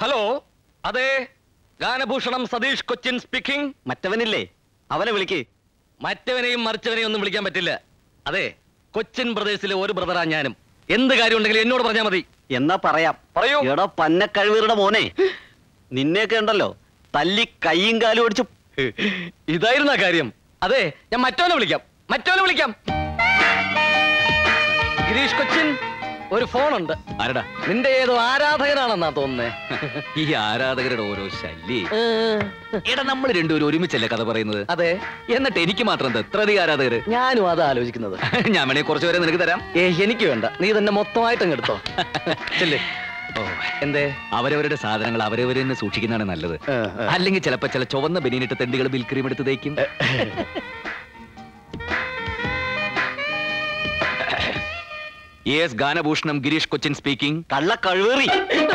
Hello അതെ Ganabhushanam Satish Cochin speaking മറ്റവനില്ലേ അവനെ വിളിക്ക് മറ്റവനെയും മറിച്ചവനെയും ഒന്നും വിളിക്കാൻ പറ്റില്ല അതെ കൊച്ചിൻ ബ്രദേഴ്സിലെ ഒരു ബ്രദറാ ഞാനും എന്ത് കാര്യം ഉണ്ടെങ്കിലും എന്നോട് പറഞ്ഞാൽ മതി എന്നാ പറയാം പറയൂ എടാ പന്നക്കഴിവീറുടെ മോനെ നിന്നെയൊക്കെ ഉണ്ടല്ലോ തല്ലി കൈയും കാലും ഓടിച്ച് ഇതായിരുന്നു ആ കാര്യം അതെ ഞാൻ മറ്റവനെ വിളിക്കാം മറ്റവനെ വിളിക്കാം ഗിരീഷ് കൊച്ചിൻ ഒരു ഫോണുണ്ട് ആരടാ നിന്റെ ഏതോ ആരാധകനാണെന്നാ തോന്നുന്നേ ഈ ആരാധകരുടെ ഓരോ ശല്യേ എടാ നമ്മൾ രണ്ടുപേരും ഒരുമിച്ചല്ലേ കഥ പറയുന്നത് അതെ എന്നിട്ട് എനിക്ക് മാത്രം എന്താ ഇത്ര അധികം ആരാധകര് ഞാനും അത് ആലോചിക്കുന്നത് ഞാൻ വേണേ കുറച്ചു പേരെ നിനക്ക് തരാം ഏ എനിക്ക് വേണ്ട നീ തന്നെ മൊത്തമായിട്ട് അങ്ങ് എടുത്തോ ചെല്ലേ ഓ എന്തേ അവരവരുടെ സാധനങ്ങൾ അവരവർ തന്നെ സൂക്ഷിക്കുന്നതാണ് നല്ലത് ആ, ആ. അല്ലെങ്കിൽ ചിലപ്പോ ചില ചുവന്ന ബനിയനിട്ട് തെണ്ടികൾ ബിൽ ക്രീം എടുത്ത് തേക്കും യെസ് ഗാനഭൂഷണം ഗിരീഷ് കൊച്ചിൻ സ്പീക്കിംഗ് കള്ള കഴിവേറി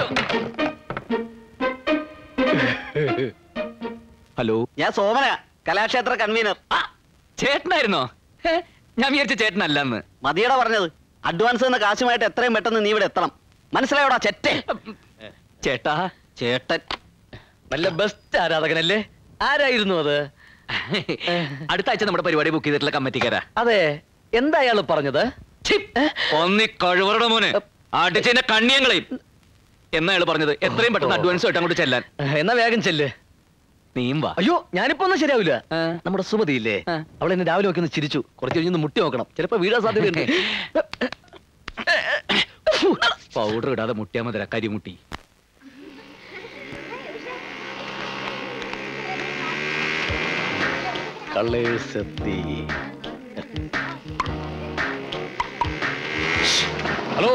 ഹലോ ഞാൻ സോമന കലാക്ഷേത്ര കൺവീനർ ചേട്ടനായിരുന്നോ ഹേ, ഞാൻ വിചാരിച്ച ചേട്ടനല്ലെന്ന് മതിയടാ പറഞ്ഞത് അഡ്വാൻസ് എന്ന കാശുമായിട്ട് എത്രയും പെട്ടെന്ന് നീ ഇവിടെ എത്തണം മനസ്സിലായോടാ ചെറ്റേ ചേട്ടാ ചേട്ടൻ നല്ല ബെസ്റ്റ് ആരാധകനല്ലേ ആരായിരുന്നു അത് അടുത്ത ആഴ്ച നമ്മുടെ പരിപാടി ബുക്ക് ചെയ്തിട്ടുള്ള കമ്മിറ്റിക്കാരാ അതെ എന്താ അയാള് പറഞ്ഞത് ഒന്നി കഴിവറുടെ മോനെ അടിച്ചതിന്റെ കണ്ണിയങ്ങളെയും എന്നാ അയാൾ പറഞ്ഞത് എത്രയും പെട്ടെന്ന് അഡ്വാൻസ് ആയിട്ട് അങ്ങോട്ട് ചെല്ലാൻ എന്നാ വേഗം ചെല്ല് നീയും വാ അയ്യോ ഞാനിപ്പോ ഒന്നും ശരിയാവില്ല ആ. നമ്മുടെ സുമതി ഇല്ലേ ആ. അവൾ എന്നെ രാവിലെ ഒക്കെ ഒന്ന് ചിരിച്ചു കുറച്ച് കഴിഞ്ഞൊന്ന് മുട്ടി നോക്കണം ചിലപ്പോ വീഴാൻ സാധ്യതയുണ്ട് പൗഡർ ഇടാതെ മുട്ടിയാ മതിര കരിമുട്ടി കളേഴ്സ് എത്തി ഹലോ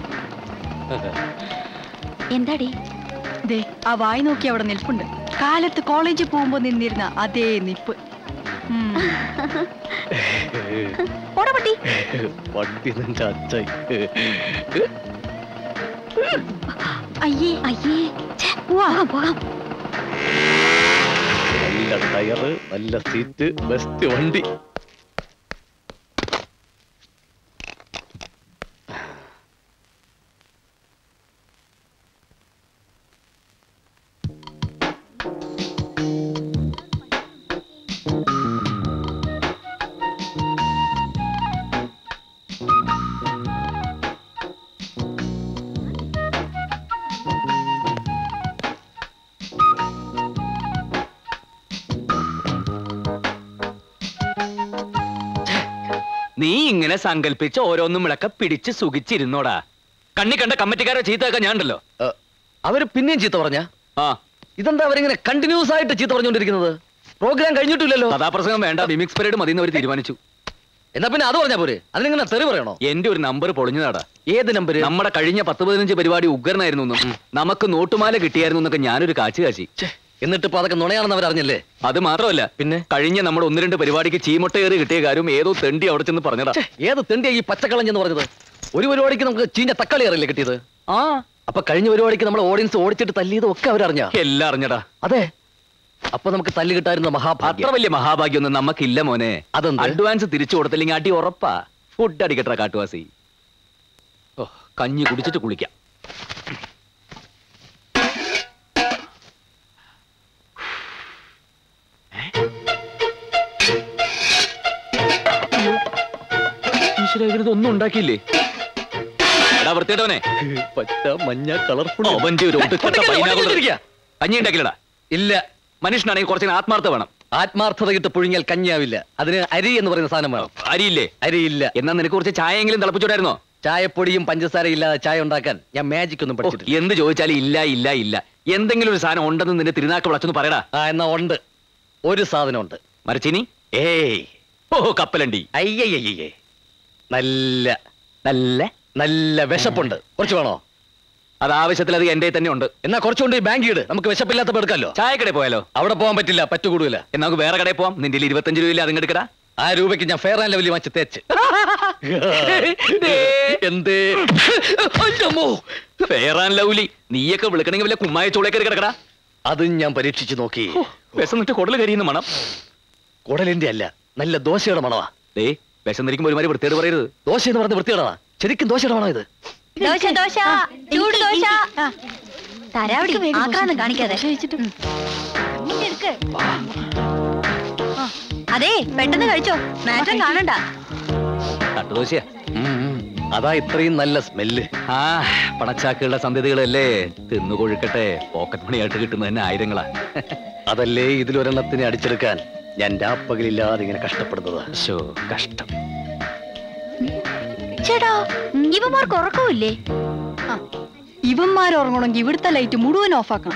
എന്താടി ദേ ആ വായി നോക്കി അവിടെ നിൽപ്പുണ്ട് കാലത്ത് കോളേജിൽ പോകുമ്പോ നിന്നിരുന്ന അതേ നിപ്പ് ഉം. പോടാ പട്ടി വണ്ടി നിന്റെ അച്ഛൻ അയ്യേ അയ്യേ ഛെ, പോകാം പോകാം നല്ല ടയറ് നല്ല സീറ്റ് ബെസ്റ്റ് വണ്ടി നീ ഇങ്ങനെ സങ്കല്പിച്ച് ഓരോന്നും വിളക്ക പിടിച്ച് സുഖിച്ചിരുന്നോടാ കണ്ണി കണ്ട കമ്മിറ്റിക്കാരെ ചീത്തയൊക്കെ ഞാൻ ഉണ്ടല്ലോ അവര് പിന്നെയും ചീത്ത പറഞ്ഞ ആ ഇതെന്താ അവരിങ്ങനെ കണ്ടിന്യൂസ് ആയിട്ട് ചീത്ത പറഞ്ഞുകൊണ്ടിരിക്കുന്നത് പ്രോഗ്രാം കഴിഞ്ഞിട്ടില്ലല്ലോ കഥാപ്രസംഗം വേണ്ട മിമിക്സ് പരേഡ് മതി അവർ തീരുമാനിച്ചു എന്നാ പിന്നെ അത് പറഞ്ഞാ പോരെ അതിനിങ്ങനെ തെറി പറയണോ എന്റെ ഒരു നമ്പർ പൊളിഞ്ഞതാടാ ഏത് നമ്പര് നമ്മുടെ കഴിഞ്ഞ പത്ത് പതിനഞ്ച് പരിപാടി ഉഗ്രനായിരുന്നു എന്നും നമുക്ക് നോട്ടുമാല കിട്ടിയായിരുന്നു എന്നൊക്കെ ഞാനൊരു കാച്ചു കാച്ചി എന്നിട്ട് ഇപ്പൊ അതൊക്കെ നുണയാണെന്ന് അവർ അറിഞ്ഞല്ലേ അത് മാത്രമല്ല പിന്നെ? കഴിഞ്ഞ നമ്മുടെ ഒന്ന് രണ്ട് പരിപാടിക്ക് ചീമൊട്ടയേറി കിട്ടിയ കാര്യം ഏതോ തെണ്ടി അവിടെ ചെന്ന് പറഞ്ഞതാ ഛെ, ഏത് തെണ്ടിയാ ഈ പച്ചക്കളഞ്ഞെന്ന് പറഞ്ഞത് ഒരു പരിപാടിക്ക് നമുക്ക് ചീഞ്ഞ തക്കാളി അറിയില്ലേ കിട്ടിയത് ആ അപ്പൊ കഴിഞ്ഞ പരിപാടിക്ക് നമ്മൾ ഓഡിയൻസ് ഓടിച്ചിട്ട് തല്ലിയതും ഒക്കെ അവരറിഞ്ഞ എല്ലാം അറിഞ്ഞടാ അതെ അപ്പൊ നമുക്ക് തല്ലി കിട്ടായിരുന്ന അത്ര മഹാഭാഗ്യം വലിയ മഹാഭാഗ്യൊന്നും നമുക്കില്ല മോനെ അതെന്ത്? അഡ്വാൻസ് തിരിച്ചു കൊടുത്തില്ലെങ്കിൽ അടി ഉറപ്പാ ഫുഡ് അടിക്കട്ടെ കാട്ടുവാസി ഓ കഞ്ഞി കുടിച്ചിട്ട് കുളിക്കാം ഈശ്വര ഇവരിതൊന്നും ഉണ്ടാക്കിയില്ലേ എടാ വൃത്തിയിട്ടവനെ പച്ച മഞ്ഞ കളർഫുൾ അവന്റെ ഒരു ഒടുക്കത്തെ pineapple. കഞ്ഞി ഉണ്ടാക്കില്ലടാ ഇല്ല മനുഷ്യനാണെങ്കിൽ കുറച്ച് ആത്മാർത്ഥ വേണം ആത്മാർത്ഥത കിട്ട് പുഴുങ്ങിയാൽ കഞ്ഞിയാവില്ല അതിന് അരി എന്ന് പറയുന്ന സാധനം വേണം അരിയില്ലേ അരിയില്ല എന്നാ നിനക്ക് കുറച്ച് ചായയെങ്കിലും തിളപ്പിച്ചോടായിരുന്നോ ചായപ്പൊടിയും പഞ്ചസാരയും ഇല്ലാതെ ചായ ഉണ്ടാക്കാൻ ഞാൻ മാജിക് ഒന്നും ഓ, പഠിച്ചിട്ടില്ല എന്ത് ചോദിച്ചാലും ഇല്ല ഇല്ല ഇല്ല എന്തെങ്കിലും ഒരു സാധനം ഉണ്ടെന്ന് നിന്റെ തിരുനാക്ക് വിളച്ചൊന്ന് പറയടാ ആ എന്നാ ഉണ്ട് ഒരു സാധനമുണ്ട് മരച്ചിനി ഏയ് ഓ കപ്പലണ്ടി അയ്യയ്യേ നല്ല നല്ല നല്ല വിശപ്പുണ്ട് കുറച്ച് വേണോ അത് ആവശ്യത്തിൽ അത് എന്റെ തന്നെ ഉണ്ട് എന്നാ കുറച്ചുകൊണ്ട് ഈ ബാങ്ക് ഇട് നമുക്ക് വിശപ്പില്ലാത്തപ്പോ എടുക്കാമല്ലോ ചായക്കടയിൽ പോയാലോ അവിടെ പോകാൻ പറ്റില്ല പറ്റുകൂടൂല എന്നാ നമുക്ക് വേറെ കടയിൽ പോവാം നിന്റെ കയ്യിൽ ഇരുപത്തഞ്ച് രൂപയില്ല അതും എടുക്കടാ ആ രൂപയ്ക്ക് ഞാൻ ഫെയർ ആൻഡ് ലെവലിൽ വാങ്ങിച്ച് തേച്ച് എന്തേ അയ്യമ്മോ. ഫെയർ ആൻഡ് ലൗലി നീയൊക്കെ വിളിക്കണമെങ്കിൽ വല്ല കുമ്മായ ചോളേക്കറി കിടക്കടാ അതും ഞാൻ പരീക്ഷിച്ചു നോക്കി വിശന്നിട്ട് കുടല് കരിയുന്ന മണം കുടലിന്റെ അല്ല നല്ല ദോശയുടെ മണവാ ദേ വിശന്നിരിക്കുമ്പോൾ ഒരുമാതിരി വൃത്തിയോട് പറയരുത് ദോശ എന്ന് പറഞ്ഞ വൃത്തിയോടാ ശരിക്കും ദോശയുടെ മണോ ഇത് ദോശ ദോശ ചൂട് ദോശ തരാവടി ആക്രാന്തം കാണിക്കാതെ കഴിച്ചിട്ട് ഇങ്ങ് എടുക്ക്. ആ, അതെ പെട്ടെന്ന് കഴിച്ചോ മാറ്റം കാണണ്ട തട്ടുദോശയാ അതാ ഇത്രയും നല്ല സ്മെല്ല് ആ പണച്ചാക്കുകളുടെ സന്ധ്യതകളല്ലേ തിന്നു കൊഴുക്കട്ടെ പോക്കറ്റ് മണിയായിട്ട് കിട്ടുന്ന തന്നെ ആയിരങ്ങളാ അതല്ലേ ഇതിലൊരെണ്ണത്തിനെ അടിച്ചെടുക്കാൻ ഞാൻ രാപ്പകലില്ലാതെ ഇങ്ങനെ കഷ്ടപ്പെടുന്നത് ശോ കഷ്ടം ചേട്ടാ ഇവന്മാർക്ക് ഉറക്കമില്ലേ ആ ഇവന്മാർ ഉറങ്ങണമെങ്കിൽ ഇവിടുത്തെ ലൈറ്റ് മുഴുവൻ ഓഫാക്കണം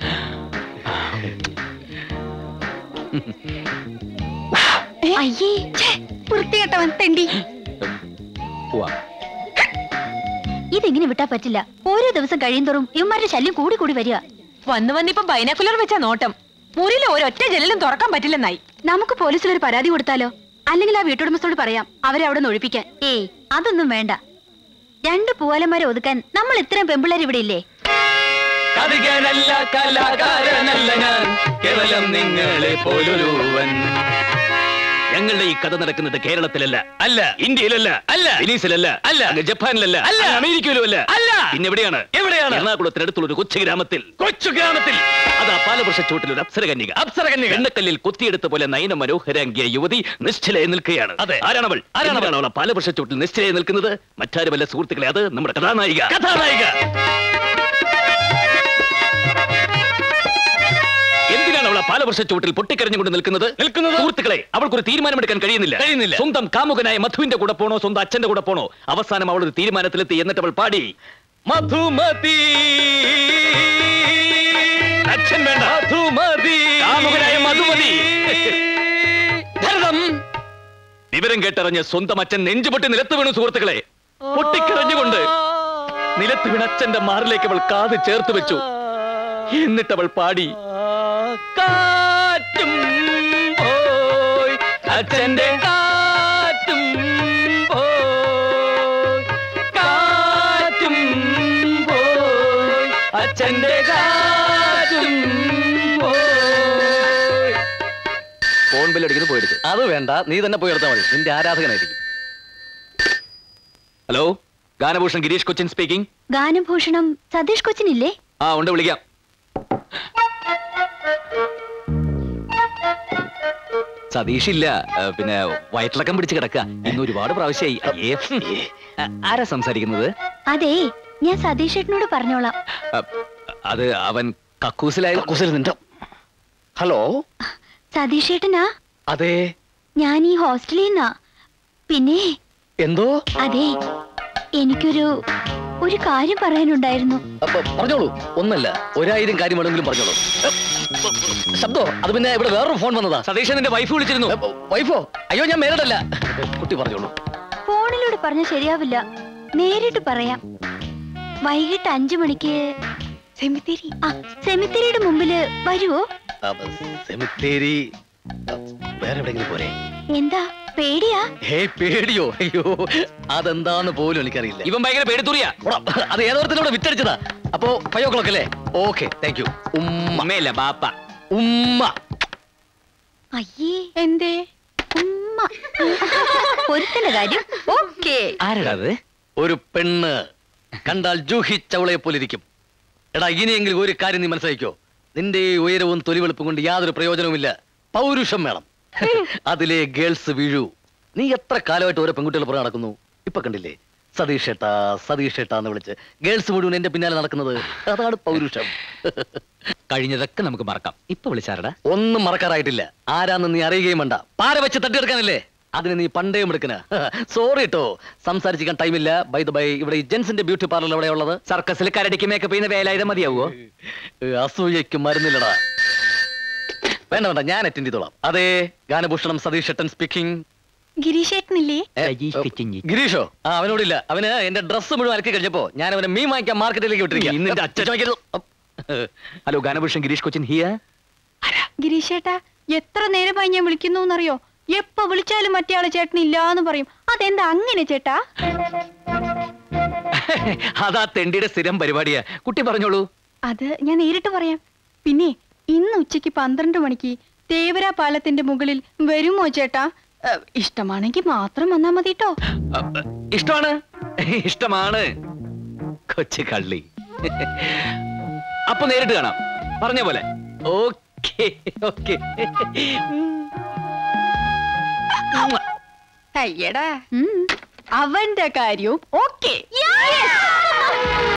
ഏ? അയ്യേ ഛേ, വൃത്തികെട്ടവൻ തെണ്ടി പോവാ ഇതിങ്ങനെ വിട്ടാ പറ്റില്ല ഓരോ ദിവസം കഴിയുന്തോറും ഇവന്മാരുടെ ശല്യം കൂടി കൂടി വരിക വന്ന് വന്നിപ്പം ബൈനാക്കുലർ വെച്ച നോട്ടം മുറിയിൽ ഒരൊറ്റ ജനലും തുറക്കാൻ പറ്റില്ലെന്നായി നമുക്ക് പോലീസിൽ ഒരു പരാതി കൊടുത്താലോ അല്ലെങ്കിൽ ആ വീട്ടുടമസ്ഥോട് പറയാം അവരെ അവിടെ നിന്ന് ഒഴിപ്പിക്കാൻ ഏയ് അതൊന്നും വേണ്ട രണ്ട് പൂവാലന്മാരെ ഒതുക്കാൻ നമ്മൾ ഇത്രയും പെമ്പിള്ളേർ ഇവിടെ ഇല്ലേ കവികനല്ല കലാകാരനല്ല ഞാൻ കേവലം നിങ്ങളെ പോലൊരുവൻ ഞങ്ങളുടെ ഈ കഥ നടക്കുന്നത് കേരളത്തിലല്ല അല്ല ഇന്ത്യയിലല്ല അല്ല വെനീസിലല്ല അല്ല അങ്ങ് ജപ്പാനിലല്ല അല്ല അമേരിക്കയിലും അല്ല അല്ല പിന്നെ എവിടെയാണ് എവിടെയാണ് എറണാകുളത്തിനടുത്തുള്ള ഒരു കൊച്ചു ഗ്രാമത്തിൽ കൊച്ചു ഗ്രാമത്തിൽ അതാ പാലവൃക്ഷ ചുവട്ടിൽ ഒരു അപ്സരകന്യക അപ്സരകന്യക എണ്ണക്കല്ലിൽ കുത്തിയെടുത്ത പോലെ നയന മനോഹരാങ്കിയ യുവതി നിശ്ചലയെ നിൽക്കുകയാണ് അതെ ആരാണവൾ ആരാണവൾ അവൾ പാലവൃക്ഷ ചുവട്ടിൽ നിശ്ചലയെ നിൽക്കുന്നത് മറ്റാരുമല്ല സുഹൃത്തുക്കളെ അത് നമ്മുടെ കഥാനായിക കഥാനായിക എന്തിനാണ് അവൾ ആ പാലവർഷ ചുവട്ടിൽ പൊട്ടിക്കരഞ്ഞുകൊണ്ട് നിൽക്കുന്നത് നിൽക്കുന്നത് സുഹൃത്തുക്കളെ അവൾക്കൊരു തീരുമാനമെടുക്കാൻ കഴിയുന്നില്ല കഴിയുന്നില്ല സ്വന്തം കാമുകനായ മധുവിന്റെ കൂടെ പോണോ സ്വന്തം അച്ഛന്റെ കൂടെ പോണോ അവസാനം അവൾ ഒരു തീരുമാനത്തിലെത്തി എന്നിട്ട് അവൾ പാടി മധുമതി അച്ഛൻ വേണ്ട മധുമതി കാമുകനായ മധുമതി ഭരതം വിവരം കേട്ടറിഞ്ഞ് സ്വന്തം അച്ഛൻ നെഞ്ചുപൊട്ടി നിലത്ത് വീണു സുഹൃത്തുക്കളെ പൊട്ടിക്കരഞ്ഞുകൊണ്ട് നിലത്ത് വീണ അച്ഛന്റെ മാറിലേക്ക് അവൾ കാത് ചേർത്ത് വെച്ചു എന്നിട്ട് അവൾ പാടി കാറ്റും പോയി അച്ഛന്റെ കാറ്റും പോയി കാറ്റും പോയി അച്ഛന്റെ കാറ്റും പോയി ഫോൺ ബില്ലടിക്കുന്നു പോയെടുത്ത് അത് വേണ്ട നീ തന്നെ പോയി എടുത്താൽ മതി നിന്റെ ആരാധകനായിരിക്കും ഹലോ ഗാനഭൂഷൺ ഗിരീഷ് കൊച്ചിൻ സ്പീക്കിംഗ് ഗാനഭൂഷണം സതീഷ് കൊച്ചിനില്ലേ ആ ഉണ്ട് വിളിക്കാം സതീഷ് ഇല്ല ആ, പിന്നെ വയറ്റിളക്കം പിടിച്ച് കിടക്കുക ഇന്ന് ഒരുപാട് പ്രാവശ്യമായി അയ്യേ. ആ, ആരാ സംസാരിക്കുന്നത് അതെ ഞാൻ സതീഷ് ഏട്ടനോട് പറഞ്ഞോളാം ആ, അത് അവൻ കക്കൂസിലായ കുസൽ നിന്റെ ഹലോ സതീഷ് ഏട്ടനാ അതെ ഞാൻ ഈ ഹോസ്റ്റലിൽ നിന്നാ പിന്നെ എന്തോ അതെ എനിക്കൊരു ഒരു കാര്യം പറയാനുണ്ടായിരുന്നു അപ്പൊ പറഞ്ഞോളൂ ഒന്നല്ല ഒരായിരം കാര്യം വേണമെങ്കിലും പറഞ്ഞോളൂ ഏ, ശബ്ദോ അത് പിന്നെ ഇവിടെ വേറൊരു ഫോൺ വന്നതാ സതീഷ് നിന്റെ വൈഫ് വിളിച്ചിരുന്നു ഏ, വൈഫോ അയ്യോ ഞാൻ മേലടല്ല കുട്ടി പറഞ്ഞോളൂ ഫോണിലൂടെ പറഞ്ഞ ശരിയാവില്ല നേരിട്ട് പറയാം വൈകിട്ട് അഞ്ചു മണിക്ക് സെമിത്തേരി ആ സെമിത്തേരിയുടെ മുമ്പില് വരുവോ അപ്പൊ സെമിത്തേരി അ, വേറെ എവിടെയെങ്കിലും പോരെ എന്താ പേടിയാ ഹേ പേടിയോ അയ്യോ അതെന്താന്ന് പോലും എനിക്കറിയില്ല ഇവൻ ഭയങ്കര പേടിത്തൂറിയാ ഉടാ, അത് ഏതോരത്തിലൂടെ വിറ്റടിച്ചതാ അപ്പോ ഫൈവ് ഓ ക്ലോക്ക് അല്ലേ ഓക്കെ താങ്ക് യു ഉമ്മ അമ്മയല്ല ബാപ്പ ഉമ്മ അയ്യേ എന്തേ ഉമ്മ പൊരുത്തന്റെ കാര്യം ഓക്കേ ആരാ അത് ഒരു പെണ്ണ് കണ്ടാൽ ജൂഹി ചവളയെ പോലിരിക്കും എടാ ഇനിയെങ്കിലും ഒരു കാര്യം നീ മനസ്സിലാക്കിക്കോ നിന്റെ ഈ ഉയരവും തൊലിവെളുപ്പും കൊണ്ട് യാതൊരു പ്രയോജനവുമില്ല പൗരുഷം വേണം അതിലെ ഗേൾസ് വീഴൂ നീ എത്ര കാലമായിട്ട് ഓരോ പെൺകുട്ടികൾ പുറകെ നടക്കുന്നു ഇപ്പൊ കണ്ടില്ലേ സതീഷ് ഏട്ടാ സതീഷ് ഏട്ടാ എന്ന് വിളിച്ച് ഗേൾസ് മുഴുവൻ എന്റെ പിന്നാലെ നടക്കുന്നത് അതാണ് പൗരുഷം കഴിഞ്ഞതൊക്കെ നമുക്ക് മറക്കാം ഇപ്പൊ വിളിച്ചാരടാ ഒന്നും മറക്കാറായിട്ടില്ല ആരാന്ന് നീ അറിയുകയും വേണ്ട പാര വെച്ച് തട്ടിയെടുക്കാനല്ലേ അതിന് നീ പണ്ടേ എടുക്കണ സോറി കേട്ടോ സംസാരിച്ചിരിക്കാൻ ടൈമില്ല ബൈ ദ ബൈ ഇവിടെ ഈ ജെൻസിന്റെ ബ്യൂട്ടി പാർലർ എവിടെ ഉള്ളത് സർക്കസിൽ കരടിക്ക് മേക്കപ്പ് ചെയ്യുന്ന വേലായുധം മതിയാവോ ഏ, അസൂയയ്ക്ക് മരുന്നില്ലടാ വേണ്ട വേണ്ട ഞാൻ അറ്റൻഡ് ചെയ്തോളാം അതെ ഗാനഭൂഷണം സതീഷ് ഏട്ടൻ സ്പീക്കിംഗ് ഗിരീഷേട്ടനില്ലേ ഗിരീഷോ ആ അവനോടില്ല അവന് എന്റെ ഡ്രസ്സ് മുഴുവൻ അലക്കി കഴിഞ്ഞപ്പോ ഞാൻ അവനെ മീൻ വാങ്ങിക്കാൻ മാർക്കറ്റിലേക്ക് ഇന്ന് നിന്റെ അച്ഛൻ- വിട്ടിരിക്കുക ഹലോ ഗാനഭൂഷൺ ഗിരീഷ് കൊച്ചിൻ ഹിയ ഗിരീഷേട്ടാ എത്ര നേരമായി ഞാൻ വിളിക്കുന്നു എന്നറിയോ എപ്പോ വിളിച്ചാലും മറ്റേ ആള് ചേട്ടൻ ഇല്ലാന്ന് പറയും അതെന്താ അങ്ങനെ ചേട്ടാ അതാ തെണ്ടിയുടെ സ്ഥിരം പരിപാടിയാ കുട്ടി പറഞ്ഞോളൂ അത് ഞാൻ നേരിട്ട് പറയാം പിന്നെ ഇന്ന് ഉച്ചയ്ക്ക് പന്ത്രണ്ട് മണിക്ക് തേവര പാലത്തിന്റെ മുകളിൽ വരുമോ ചേട്ടാ ഏ, ഇഷ്ടമാണെങ്കിൽ മാത്രം വന്നാ മതി കേട്ടോ അപ്പ, ഇഷ്ടമാണ് ഇഷ്ടമാണ് കൊച്ചു കള്ളി അപ്പൊ നേരിട്ട് കാണാം പറഞ്ഞ പോലെ ഓക്കെ ഓക്കെ അയ്യടാ ഉം. അവന്റെ കാര്യവും ഓക്കെ